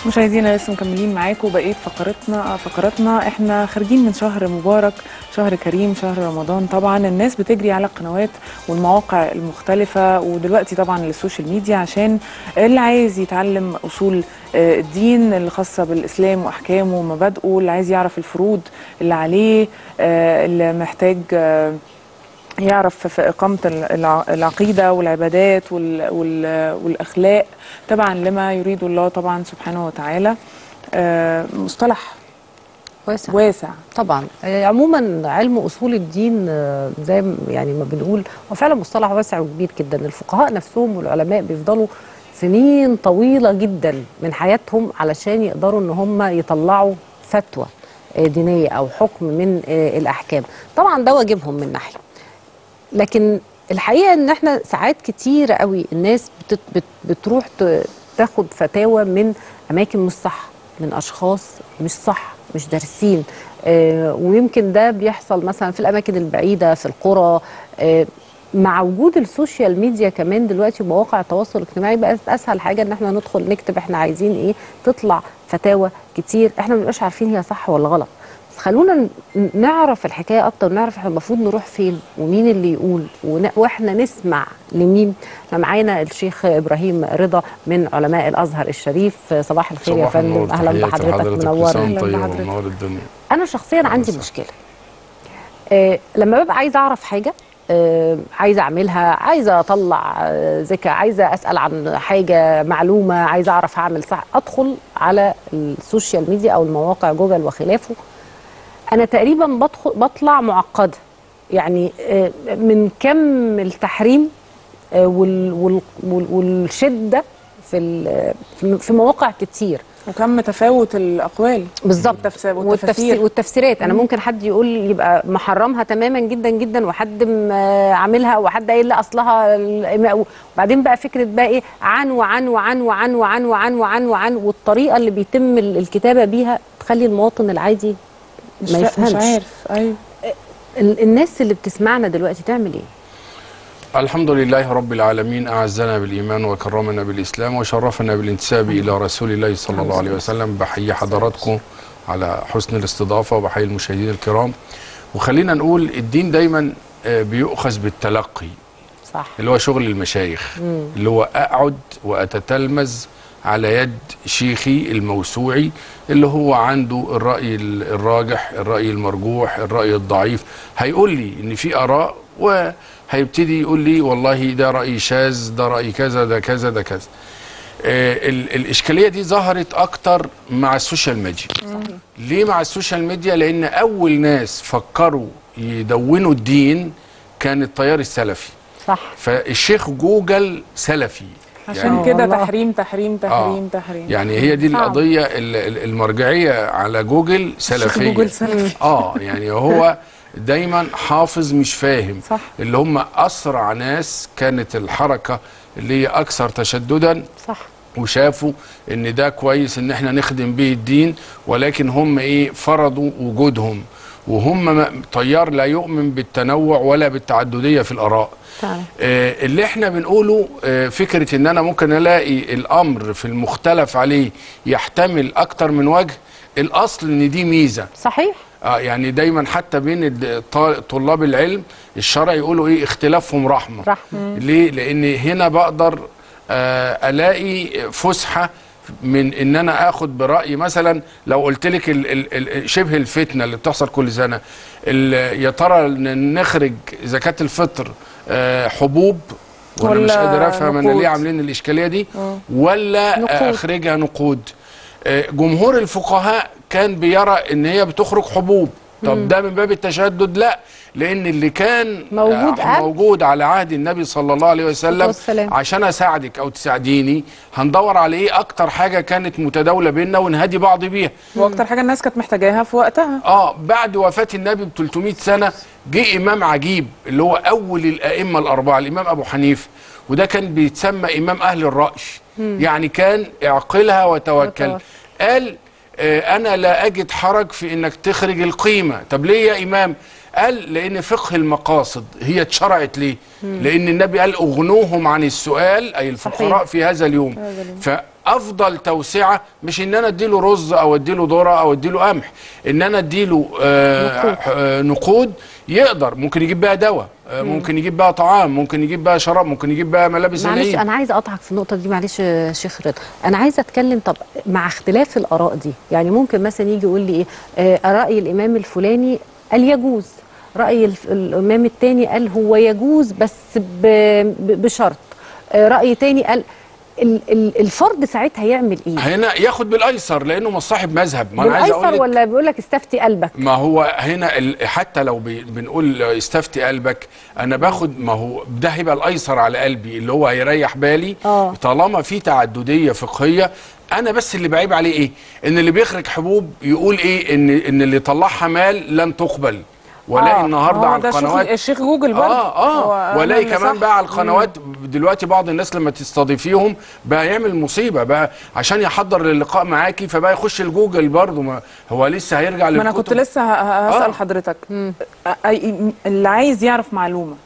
مشاهدينا لسه مكملين معاكم بقيه فقرتنا فقراتنا احنا خارجين من شهر مبارك شهر كريم شهر رمضان طبعا الناس بتجري على القنوات والمواقع المختلفه ودلوقتي طبعا السوشيال ميديا عشان اللي عايز يتعلم اصول آه، الدين الخاصه بالاسلام واحكامه ومبادئه اللي عايز يعرف الفروض اللي عليه آه، اللي محتاج آه، يعرف في إقامة الع- العقيدة والعبادات وال- وال- والأخلاق تبعا لما يريد الله طبعا سبحانه وتعالى آه، مصطلح واسع واسع طبعا آه، عموما علم اصول الدين آه، زي ما- يعني ما بنقول هو فعلا مصطلح واسع وكبير جدا الفقهاء نفسهم والعلماء بيفضلوا سنين طويله جدا من حياتهم علشان يقدروا ان هم يطلعوا فتوى آه، دينيه او حكم من آه، الاحكام طبعا ده واجبهم من ناحيه لكن الحقيقه ان احنا ساعات كتير قوي الناس بتت بت بتروح ت- تاخد فتاوى من اماكن مش صح من اشخاص مش صح مش دارسين آه ويمكن ده بيحصل مثلا في الاماكن البعيده في القرى آه مع وجود السوشيال ميديا كمان دلوقتي ومواقع التواصل الاجتماعي بقت اسهل حاجه ان احنا ندخل نكتب احنا عايزين ايه تطلع فتاوى كتير احنا ما بنبقاش عارفين هي صح ولا غلط بس خلونا ن- نعرف الحكايه اكتر ونعرف احنا المفروض نروح فين ومين اللي يقول ون- واحنا نسمع لمين احنا معانا الشيخ ابراهيم رضا من علماء الازهر الشريف صباح الخير يا صباح النور فندم اهلا تحياتي بحضرتك لحضرتك منور لسان أهلاً طيب بحضرتك. ومنور الدنيا انا شخصيا عندي وسهلا. مشكله آه لما ببقى عايزه اعرف حاجه آه عايزه اعملها عايزه اطلع آه ذكاء عايزه اسال عن حاجه معلومه عايزه اعرف هعمل صح ادخل على السوشيال ميديا او المواقع جوجل وخلافه انا تقريبا بدخل بطلع معقده يعني آه من كم التحريم آه وال وال وال والشده في ال- في مواقع كتير وكم تفاوت الأقوال بالظبط والتفس- والتفسير والتفسير والتفسيرات انا ممكن حد يقول يبقى محرمها تماما جدا جدا وحد م- عاملها وحد قايل لا اصلها ال- وبعدين بقى فكره بقى ايه عن وعن وعن وعن وعن وعن وعن وعن والطريقه اللي بيتم ال- الكتابه بيها تخلي المواطن العادي مش, ما فا- مش يفهمش. عارف أيوه ال- الناس اللي بتسمعنا دلوقتي تعمل ايه الحمد لله رب العالمين أعزنا بالإيمان وكرمنا بالإسلام وشرفنا بالانتساب إلى رسول الله صلى الله عليه وسلم بحيي حضراتكم على حسن الاستضافة وبحيي المشاهدين الكرام وخلينا نقول الدين دايما آه، بيؤخذ بالتلقي صح اللي هو شغل المشايخ اللي هو أقعد وأتتلمذ على يد شيخي الموسوعي اللي هو عنده الرأي ال- الراجح الرأي المرجوح الرأي الضعيف هيقول لي إن في آراء وهيبتدي يقول لي والله ده رأي شاذ ده رأي كذا ده كذا ده كذا آه، ال- الإشكالية دي ظهرت أكتر مع السوشيال ميديا ليه مع السوشيال ميديا لأن أول ناس فكروا يدونوا الدين كان التيار السلفي صح فالشيخ جوجل سلفي عشان يعني كده والله. تحريم تحريم تحريم تحريم يعني هي دي صعب. القضيه ال- ال- المرجعيه على جوجل سلفيه جوجل سلفي. اه يعني هو دايما حافظ مش فاهم صح. اللي هم اسرع ناس كانت الحركه اللي هي اكثر تشددا صح وشافوا ان ده كويس ان احنا نخدم به الدين ولكن هم ايه فرضوا وجودهم وهم ما- تيار لا يؤمن بالتنوع ولا بالتعدديه في الاراء فعلا آه، اللي احنا بنقوله آه، فكرة ان انا ممكن الاقي الامر في المختلف عليه يحتمل اكتر من وجه الاصل ان دي ميزة صحيح آه يعني دايما حتى بين الد- ط- طلاب العلم الشرع يقولوا ايه اختلافهم رحمة رحمة. ليه لان هنا بقدر آه الاقي فسحة من ان انا اخد برايي مثلا لو قلت لك ال ال ال شبه الفتنه اللي بتحصل كل سنه ال- يا ترى ن- نخرج زكاه الفطر آه حبوب وانا مش ولا قادر افهم انا نقود؟ ليه عاملين الاشكاليه دي ولا نقود. آه، اخرجها نقود آه، جمهور الفقهاء كان بيرى ان هي بتخرج حبوب طب ده من باب التشدد لا لان اللي كان موجود آه، قبل. موجود على عهد النبي صلى الله عليه وسلم والسلام. عشان اساعدك او تساعديني هندور على ايه اكتر حاجه كانت متداوله بينا ونهدي بعض بيها واكتر حاجه الناس كانت محتاجاها في وقتها اه بعد وفاه النبي ب 300 سنه جه امام عجيب اللي هو اول الائمه الاربعه الامام ابو حنيفه وده كان بيتسمى امام اهل الراي يعني كان اعقلها وتوكل وتوكل. قال آه انا لا اجد حرج في انك تخرج القيمه طب ليه يا امام قال لان فقه المقاصد هي اتشرعت ليه لان النبي قال اغنوهم عن السؤال اي الفقراء صحيح. في هذا اليوم افضل توسعه مش ان انا اديله رز او اديله ذره او اديله قمح ان انا اديله آه آه نقود يقدر ممكن يجيب بقى دواء آه ممكن يجيب بقى طعام ممكن يجيب بقى شراب ممكن يجيب بقى ملابس معلش العيد انا عايزه اقطعك في النقطه دي معلش يا شيخ رضا انا عايزه اتكلم طب مع اختلاف الاراء دي يعني ممكن مثلا يجي يقول لي ايه آه راي الامام الفلاني قال يجوز راي الف- الامام الثاني قال هو يجوز بس ب- ب- بشرط آه راي تاني قال ال- ال- الفرد ساعتها يعمل ايه هنا ياخد بالايسر لانه مش صاحب مذهب ما انا عايز اقول بالايسر لك ولا بيقول لك استفتي قلبك ما هو هنا ال- حتى لو بي- بنقول استفتي قلبك انا باخد ما هو ده هيبقى الايسر على قلبي اللي هو هيريح بالي آه. طالما في تعدديه فقهيه انا بس اللي بعيب عليه ايه ان اللي بيخرج حبوب يقول ايه ان ان اللي طلعها مال لن تقبل والاقي آه، النهارده هو على ده الشيخ- القنوات الشيخ جوجل برضه اه هو اه أنا والاقي اللي كمان صح. بقى على القنوات دلوقتي بعض الناس لما تستضيفيهم بقى يعمل مصيبه بقى عشان يحضر للقاء معاكي فبقى يخش الجوجل برضه ما هو لسه هيرجع ما انا كنت للكتب. لسه ه- ه- هسال آه. حضرتك أ- أي- اللي عايز يعرف معلومه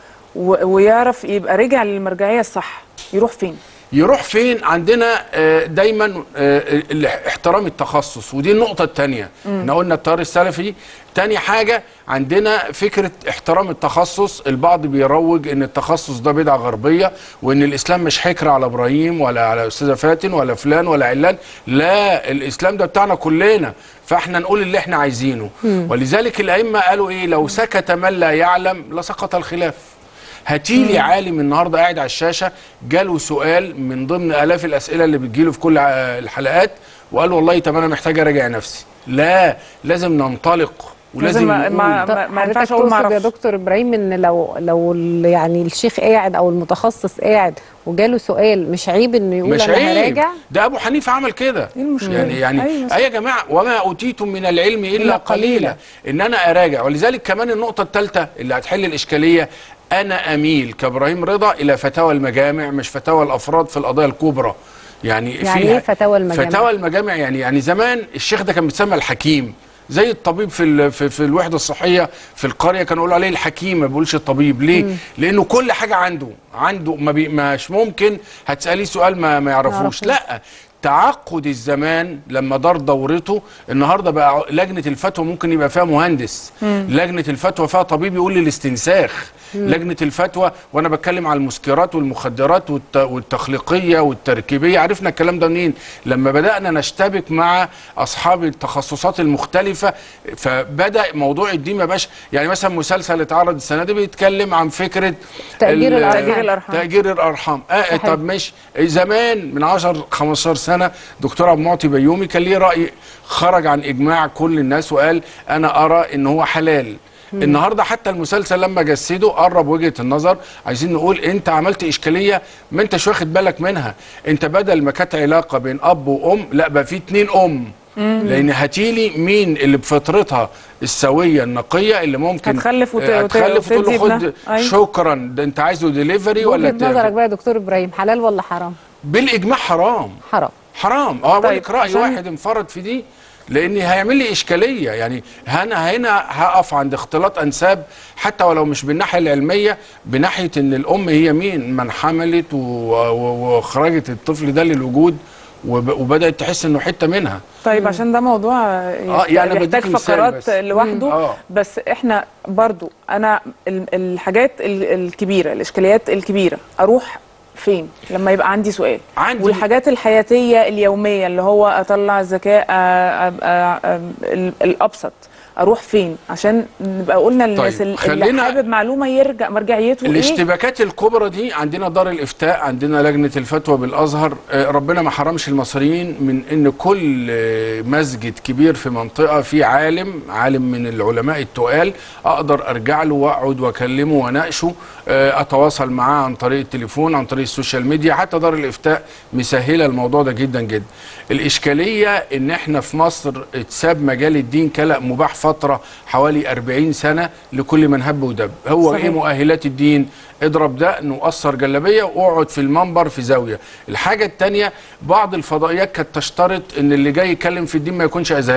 و- ويعرف يبقى رجع للمرجعيه الصح يروح فين يروح فين عندنا آه، دايما آه، ال- احترام التخصص ودي النقطة التانية احنا قلنا التيار السلفي تاني حاجة عندنا فكرة احترام التخصص البعض بيروج ان التخصص ده بدعة غربية وان الاسلام مش حكر على ابراهيم ولا على استاذة فاتن ولا فلان ولا علان لا الاسلام ده بتاعنا كلنا فاحنا نقول اللي احنا عايزينه ولذلك الائمة قالوا ايه لو سكت من لا يعلم لسقط الخلاف هاتيلي عالم النهارده قاعد على الشاشه جاله سؤال من ضمن الاف الاسئله اللي بتجيله في كل ع- الحلقات وقال والله طب انا محتاج اراجع نفسي لا لازم ننطلق ولازم لازم ما- نقول. ما- طب ما حضرتك ينفعش أقول ما تقصد يا أعرفش. دكتور ابراهيم ان لو لو ال- يعني الشيخ قاعد او المتخصص قاعد وجاله سؤال مش عيب انه يقول مش انا عيب هراجع ده ابو حنيفه عمل كده إيه المشكلة؟ يعني يعني أيوة اي يا جماعه وما اوتيتم من العلم الا, إلا قليلا قليلا. ان انا اراجع ولذلك كمان النقطه الثالثه اللي هتحل الاشكاليه انا اميل كابراهيم رضا الى فتاوى المجامع مش فتاوى الافراد في القضايا الكبرى يعني يعني فيها إيه فتاوى المجامع؟ فتاوى المجامع يعني يعني زمان الشيخ ده كان بيتسمى الحكيم زي الطبيب في ال- في, في الوحده الصحيه في القريه كانوا يقولوا عليه الحكيم ما بيقولش الطبيب ليه؟ لانه كل حاجه عنده عنده ما بي مش ممكن هتساليه سؤال ما ما يعرفوش يعرفوش. لا تعقد الزمان لما دار دورته النهارده بقى لجنه الفتوى ممكن يبقى فيها مهندس لجنه الفتوى فيها طبيب يقول لي الاستنساخ لجنه الفتوى وانا بتكلم على المسكرات والمخدرات والت... والتخليقيه والتركيبيه عرفنا الكلام ده منين لما بدانا نشتبك مع اصحاب التخصصات المختلفه فبدا موضوع الدين ما بقاش يعني مثلا مسلسل اتعرض السنه دي بيتكلم عن فكره تأجير ال- الأرحام. تأجير الأرحام. تأجير الارحام آه صحيح. طب ماشي زمان من 10 15 سنه دكتور عبد المعطي بيومي كان ليه راي خرج عن اجماع كل الناس وقال انا ارى ان هو حلال النهارده حتى المسلسل لما جسده قرب وجهه النظر عايزين نقول انت عملت اشكاليه ما انتش واخد بالك منها انت بدل ما كانت علاقه بين اب وام لا بقى في اتنين ام لان هاتيلي مين اللي بفطرتها السويه النقيه اللي ممكن هتخلف وت- آه، وت- هتخلف وتقول له وتدي ابنها. خد أيوة. شكرا ده انت عايزه ديليفري ولا وجهه ت- نظرك بقى يا دكتور ابراهيم حلال ولا حرام؟ بالاجماع حرام حرام حرام اه بقول طيب، لك راي عشان- واحد انفرد في دي لان هيعمل لي اشكاليه يعني انا هنا هقف عند اختلاط انساب حتى ولو مش بالناحيه العلميه بناحيه ان الام هي مين من حملت و- و- واخرجت الطفل ده للوجود وب- وبدات تحس انه حته منها طيب عشان ده موضوع آه، يعني أنا بيحتاج بديك مثال فقرات بس. لوحده آه. بس احنا برضو انا ال- الحاجات ال- الكبيره الاشكاليات الكبيره اروح فين لما يبقى عندي سؤال عندي- والحاجات الحياتيه اليوميه اللي هو اطلع الذكاء آه، آه، آه، ال- الابسط اروح فين عشان نبقى قلنا للناس طيب، اللي خلينا- حابب معلومه يرجع مرجعيته ايه الاشتباكات الكبرى دي عندنا دار الافتاء عندنا لجنه الفتوى بالازهر آه، ربنا ما حرمش المصريين من ان كل آه، مسجد كبير في منطقه فيه عالم عالم من العلماء التقال اقدر ارجع له واقعد واكلمه واناقشه آه، اتواصل معاه عن طريق التليفون عن طريق السوشيال ميديا حتى دار الافتاء مسهله الموضوع ده جدا جدا الاشكاليه ان احنا في مصر اتساب مجال الدين كلأ مباح فتره حوالي 40 سنه لكل من هب ودب هو صحيح. ايه مؤهلات الدين اضرب دقن وقصر جلابيه واقعد في المنبر في زاويه الحاجه الثانيه بعض الفضائيات كانت تشترط ان اللي جاي يتكلم في الدين ما يكونش ازهري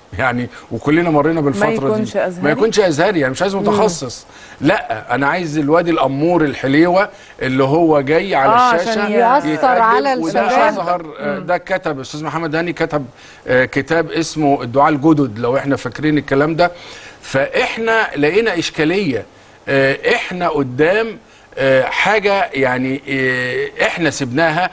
يعني وكلنا مرينا بالفتره يكونش دي أزهري؟ ما يكونش ازهري يعني مش عايز متخصص لا انا عايز الواد الامور الحليوه اللي هو جاي على آه، عشان الشاشه يأثر يتقدم، على وده الشباب. اظهر آه، ده كتب استاذ محمد هاني كتب آه، كتاب اسمه الدعاء الجدد لو احنا فاكرين الكلام ده فاحنا لقينا اشكاليه آه، احنا قدام آه، حاجه يعني آه، احنا سبناها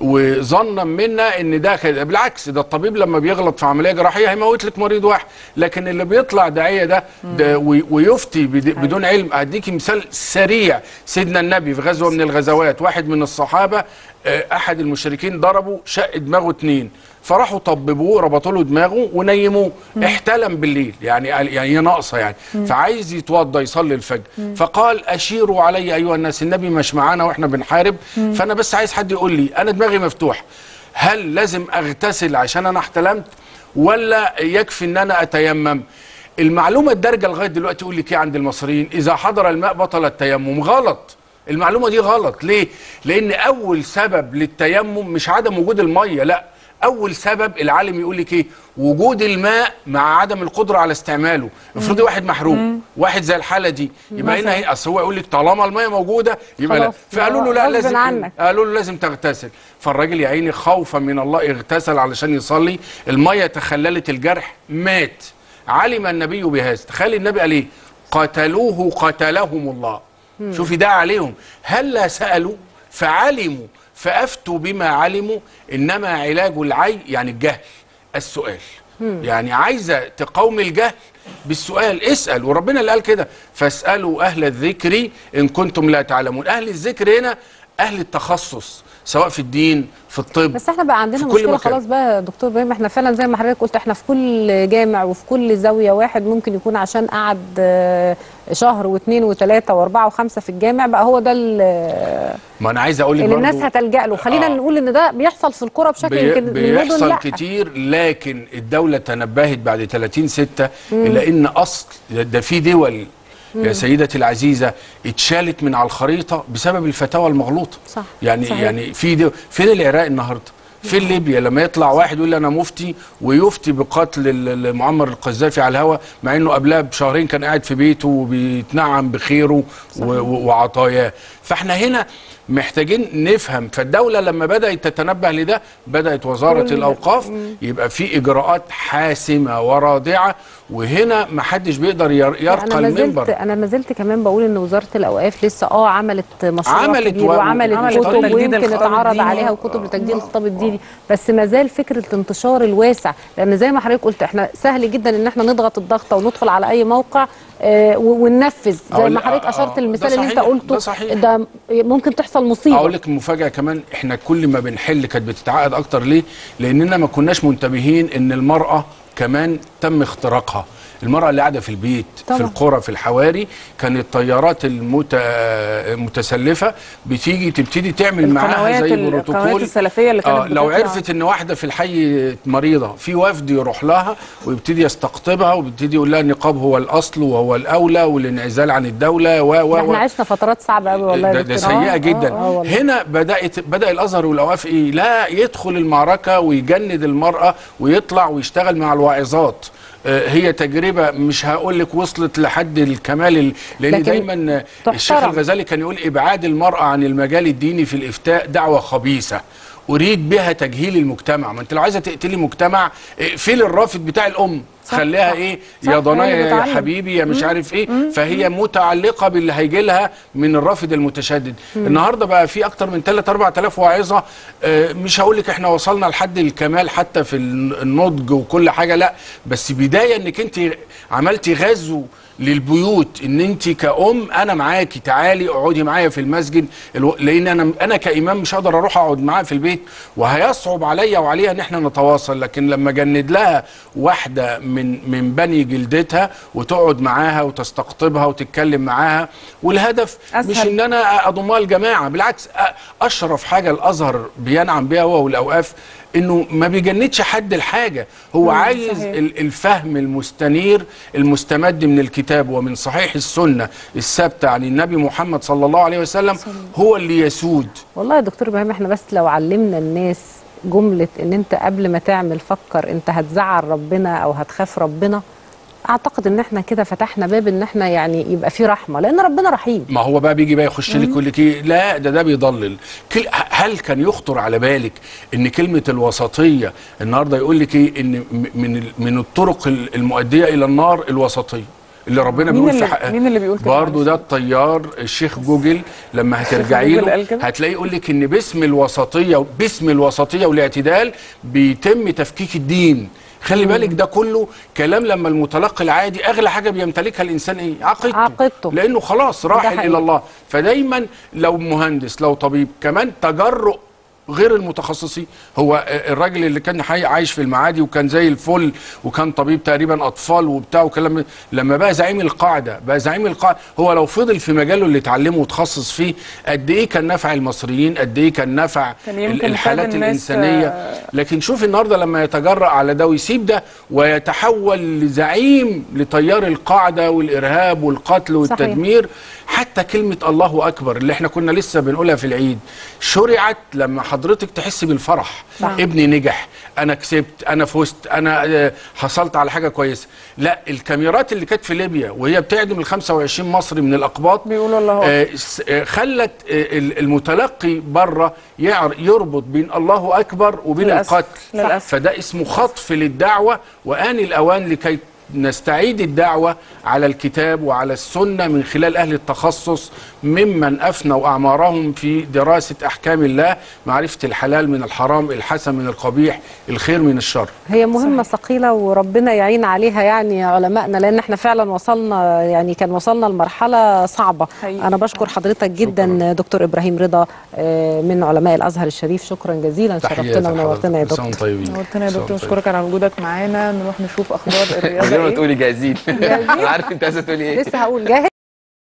وظنا منا ان ده كده بالعكس ده الطبيب لما بيغلط في عمليه جراحيه هيموت لك مريض واحد لكن اللي بيطلع داعيه ده, ده وي- ويفتي بد- بدون علم اديكي مثال سريع سيدنا النبي في غزوه من الغزوات واحد من الصحابه آه، احد المشركين ضربه شق دماغه اتنين فراحوا طببوه ربطوا له دماغه ونيموه احتلم بالليل يعني قال- يعني هي ناقصه يعني فعايز يتوضى يصلي الفجر فقال اشيروا علي ايها الناس النبي مش معانا واحنا بنحارب فانا بس عايز حد يقول لي انا دماغي مفتوح هل لازم اغتسل عشان انا احتلمت ولا يكفي ان انا اتيمم المعلومه الدارجه لغايه دلوقتي يقول لك ايه عند المصريين اذا حضر الماء بطل التيمم غلط المعلومه دي غلط ليه لان اول سبب للتيمم مش عدم وجود الميه لا اول سبب العالم يقول لك ايه وجود الماء مع عدم القدره على استعماله افرضي واحد محروم واحد زي الحاله دي يبقى هنا ايه اصل هو يقول لك طالما الميه موجوده يبقى لا خلاص، فقالوا له لا غصب لازم عنك. قالوا له لازم تغتسل فالراجل يا عيني خوفا من الله اغتسل علشان يصلي الميه تخللت الجرح مات علم النبي بهذا تخيل النبي قال ايه قتلوه قتلهم الله شوفي ده عليهم هلا سالوا فعلموا فافتوا بما علموا انما علاج العي يعني الجهل السؤال يعني عايزه تقاوم الجهل بالسؤال اسال وربنا اللي قال كده فاسالوا اهل الذكر ان كنتم لا تعلمون اهل الذكر هنا اهل التخصص سواء في الدين في الطب بس احنا بقى عندنا في كل مشكله مكان. خلاص بقى يا دكتور ابراهيم احنا فعلا زي ما حضرتك قلت احنا في كل جامع وفي كل زاويه واحد ممكن يكون عشان قعد آه، شهر واثنين وثلاثه واربعه وخمسه في الجامع بقى هو ده ال- ما انا عايز اقول لك اللي برضو الناس هتلجا له خلينا آه. نقول ان ده بيحصل في القرى بشكل بي يمكن المدن بيحصل لا كتير لكن الدولة تنبهت بعد 30 ستة إلى إن أصل ده- ده في دول يا سيدتي العزيزة اتشالت من على الخريطة بسبب الفتاوى المغلوطة صح، يعني صحيح. يعني في دو فين العراق النهارده في ليبيا لما يطلع واحد يقول لي انا مفتي ويفتي بقتل ال- ال- معمر القذافي على الهوا مع انه قبلها بشهرين كان قاعد في بيته وبيتنعم بخيره و- و- وعطاياه فاحنا هنا محتاجين نفهم فالدولة لما بدأت تتنبه لده بدأت وزارة كل- الأوقاف يبقى في إجراءات حاسمة ورادعة وهنا محدش بيقدر ير- يرقى انا ما زلت المنبر انا ما زلت كمان بقول ان وزاره الاوقاف لسه اه عملت مشروع عملت كبير و- وعملت عملت كتب تجديد ويمكن الخطاب اتعرض الديني. عليها وكتب لتجديد الخطاب الديني بس ما زال فكره الانتشار الواسع لان زي ما حضرتك قلت احنا سهل جدا ان احنا نضغط الضغطه وندخل على اي موقع آه، و- وننفذ زي أقول- ما حضرتك آه، اشرت آه، المثال ده اللي انت صحيح، قلته ده صحيح. ده ممكن تحصل مصيبه اقول لك المفاجاه كمان احنا كل ما بنحل كانت بتتعقد اكتر ليه لاننا ما كناش منتبهين ان المراه كمان تم اختراقها المرأة اللي قاعدة في البيت طبعا. في القرى في الحواري كانت الطيارات المت... المتسلفة بتيجي تبتدي تعمل معاها القنوات زي ال- القنوات بروتوكول السلفيه اللي كانت آه لو بتطلع. عرفت ان واحده في الحي مريضه في وفد يروح لها ويبتدي يستقطبها ويبتدي يقول لها النقاب هو الاصل وهو الاولى والانعزال عن الدوله و و و احنا عشنا فترات صعبه قوي والله ده, يا ده دكتور. سيئه آه، جدا آه، آه والله. هنا بدات بدا الازهر والاوقاف ايه لا يدخل المعركه ويجند المراه ويطلع ويشتغل مع الواعظات آه، هي تجربه مش هقول لك وصلت لحد الكمال ال- لان لكن دايما تحترم. الشيخ الغزالي كان يقول ابعاد المراه عن المجال الديني في الافتاء دعوه خبيثه اريد بها تجهيل المجتمع ما انت لو عايزه تقتلي مجتمع اقفلي الرافد بتاع الام صح، خليها صح. ايه صح، يا هي ضنايا اللي يا بتعلم. حبيبي يا مش عارف ايه فهي متعلقه باللي هيجي لها من الرافد المتشدد النهارده بقى في اكتر من 3 4000 واعظه آه، مش هقول لك احنا وصلنا لحد الكمال حتى في الن- النضج وكل حاجه لا بس بدايه انك انت عملتي غزو للبيوت ان انت كأم انا معاكي تعالي اقعدي معايا في المسجد الو... لان انا انا كامام مش هقدر اروح اقعد معاها في البيت وهيصعب عليا وعليها ان احنا نتواصل لكن لما جند لها واحده من من بني جلدتها وتقعد معاها وتستقطبها وتتكلم معاها والهدف أسهل. مش ان انا اضمها الجماعه بالعكس أ- اشرف حاجه الازهر بينعم بها هو والاوقاف انه ما بيجندش حد الحاجه هو عايز صحيح. ال- الفهم المستنير المستمد من الكتاب ومن صحيح السنه الثابته عن النبي محمد صلى الله عليه وسلم هو اللي يسود والله يا دكتور ابراهيم احنا بس لو علمنا الناس جمله ان انت قبل ما تعمل فكر انت هتزعل ربنا او هتخاف ربنا اعتقد ان احنا كده فتحنا باب ان احنا يعني يبقى في رحمه لان ربنا رحيم ما هو بقى بيجي بقى يخش لك يقول لك ايه لا ده ده بيضلل كل هل كان يخطر على بالك ان كلمه الوسطيه النهارده يقول لك ايه ان م- من ال- من الطرق ال- المؤديه الى النار الوسطيه اللي ربنا مين بيقول في اللي- حقها مين اللي بيقول كده برضه معلش؟ ده الطيار الشيخ جوجل لما هترجعي جوجل له قال كده؟ هتلاقيه يقول لك ان باسم الوسطيه باسم الوسطيه والاعتدال بيتم تفكيك الدين خلي بالك ده كله كلام لما المتلقي العادي اغلى حاجه بيمتلكها الانسان ايه عقيدته عقيدته. لانه خلاص ده راحل حقيقي. الى الله فدايما لو مهندس لو طبيب كمان تجرؤ غير المتخصصين هو الراجل اللي كان حي- عايش في المعادي وكان زي الفل وكان طبيب تقريبا اطفال وبتاع وكلام من- لما بقى زعيم القاعده بقى زعيم القاعده هو لو فضل في مجاله اللي اتعلمه وتخصص فيه قد ايه كان نفع المصريين قد ايه كان نفع كان يمكن ال- الحالات فاد الناس، الانسانيه آه، لكن شوف النهارده لما يتجرأ على ده ويسيب ده ويتحول لزعيم لتيار القاعده والارهاب والقتل والتدمير حتى كلمه الله اكبر اللي احنا كنا لسه بنقولها في العيد شرعت لما حضرتك تحس بالفرح صح. ابني نجح انا كسبت انا فزت انا آه، حصلت على حاجه كويسه لا الكاميرات اللي كانت في ليبيا وهي بتعدم ال 25 مصري من الاقباط بيقولوا الله أكبر. آه، س- آه، خلت آه، ال- المتلقي بره يعر- يربط بين الله اكبر وبين للأسف. القتل للأسف. فده اسمه خطف للدعوه وان الاوان لكي نستعيد الدعوة على الكتاب وعلى السنة من خلال أهل التخصص ممن أفنوا أعمارهم في دراسة أحكام الله معرفة الحلال من الحرام الحسن من القبيح الخير من الشر هي مهمة ثقيلة وربنا يعين عليها يعني علمائنا لأن احنا فعلا وصلنا يعني كان وصلنا لمرحلة صعبة حقيقي. أنا بشكر حضرتك جدا شكراً. دكتور إبراهيم رضا آه، من علماء الأزهر الشريف شكرا جزيلا شرفتنا ونورتنا يا كل سنة دكتور وأنتم طيبين نورتنا يا كل سنة دكتور وأنتم نشكرك على وجودك معانا نروح نشوف اخبار من الرياضه غير ما ايه تقولي جاهزين انا عارف انت عايزه تقولي ايه لسه هقول جاهز